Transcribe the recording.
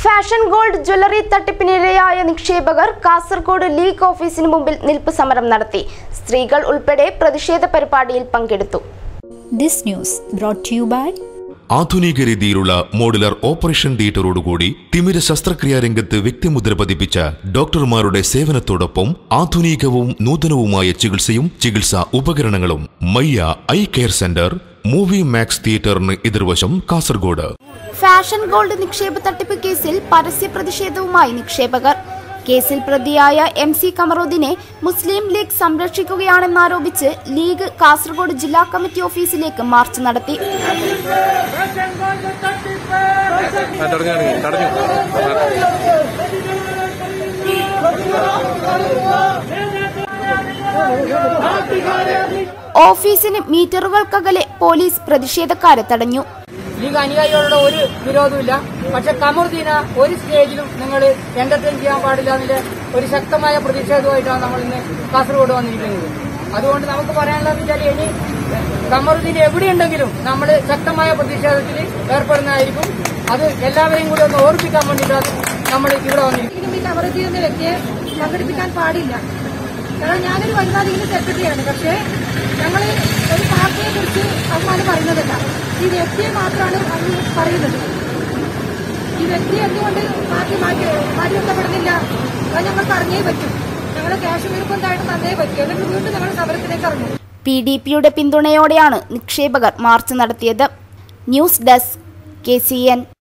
fashion gold jewellery തട്ടിപ്പിനിരയായ നിക്ഷേപകർ Kasaragod league ഓഫീസിന് മുമ്പിൽ നിൽപ്പ് സമരം നടത്തി സ്ത്രീകൾ ഉൾപ്പെടെ പ്രതിഷേധ പരിപാടിയിൽ പങ്കെടുത്തു This news brought to you by ആധുനിക രീതിയിലുള്ള മോഡുലർ ഓപ്പറേഷൻ തിയേറ്ററോടുകൂടി തിമിര ശസ്ത്രക്രിയാ രംഗത്ത് വ്യക്തിമുദ്ര പതിപ്പിച്ച ഡോക്ടർമാരുടെ സേവനത്തോടൊപ്പം ആധുനികവും നൂതനവുമായ ചികിത്സയും ചികിത്സാ ഉപകരണങ്ങളും Mayya eye care centre movie max തിയേറ്ററിന് എതിർവശം കാസർഗോഡ് ഫാഷൻ ഗോൾഡ് നിക്ഷേപ തട്ടിപ്പ് കേസിൽ പരസ്യ പ്രതിഷേധവുമായി നിക്ഷേപകർ കേസിൽ പ്രതിയായ എം സി കമറുദ്ദീനെ മുസ്ലിം ലീഗ് സംരക്ഷിക്കുകയാണെന്നാരോപിച്ച് ലീഗ് കാസർഗോഡ് ജില്ലാ കമ്മിറ്റി ഓഫീസിലേക്ക് മാർച്ച് നടത്തി തടഞ്ഞു തടഞ്ഞു ഓഫീസിന് മീറ്ററുകൾക്കകലെ പോലീസ് പ്രതിഷേധക്കാരെ തടഞ്ഞു ലീഗ് അനുയായികളുടെ ഒരു വിരോധമില്ല പക്ഷെ കമറുദ്ദീന ഒരു സ്റ്റേജിലും നിങ്ങൾ എന്റർടൈൻ ചെയ്യാൻ പാടില്ല എന്നതിന്റെ ഒരു ശക്തമായ പ്രതിഷേധമായിട്ടാണ് നമ്മൾ ഇന്ന് കാസർഗോഡ് വന്നിരിക്കുന്നത് അതുകൊണ്ട് നമുക്ക് പറയാനുള്ളതെന്ന് വെച്ചാൽ ഇനി കമറുദ്ദീൻ എവിടെയുണ്ടെങ്കിലും നമ്മൾ ശക്തമായ പ്രതിഷേധത്തിൽ ഏർപ്പെടുന്നതായിരിക്കും അത് എല്ലാവരെയും കൂടി ഒന്ന് ഓർമ്മിക്കാൻ വേണ്ടിയിട്ടാണ് നമ്മൾ ഇവിടെ വന്നിരിക്കുന്നത് ഈ കമറുദ്ദീൻ എന്ന വ്യക്തിയെ പങ്കെടുപ്പിക്കാൻ പാടില്ല കാരണം ഞാനൊരു വനിതാ ലീഗിന്റെ സെക്രട്ടറിയാണ് പക്ഷേ ഞങ്ങൾ ഒരു പാർട്ടിയെ കുറിച്ച് അവന്മാര് പറയുന്നതല്ല ഈ വ്യക്തിയെ മാത്രമാണ് അന്ന് പറയുന്നത് ഈ വ്യക്തി എന്തുകൊണ്ട് പാർട്ടി മാറ്റി മാറ്റി നിർത്തപ്പെടുന്നില്ല അത് ഞങ്ങൾ പറഞ്ഞേ പറ്റും ഞങ്ങൾ ക്യാഷ് നിർബന്ധമായിട്ട് തന്നേ പറ്റും എന്നിട്ട് വീണ്ടും ഞങ്ങൾ സമരത്തിലേക്ക് ഇറങ്ങും പി ഡി പിയുടെ പിന്തുണയോടെയാണ് നിക്ഷേപകർ മാർച്ച് നടത്തിയത് news desk K C N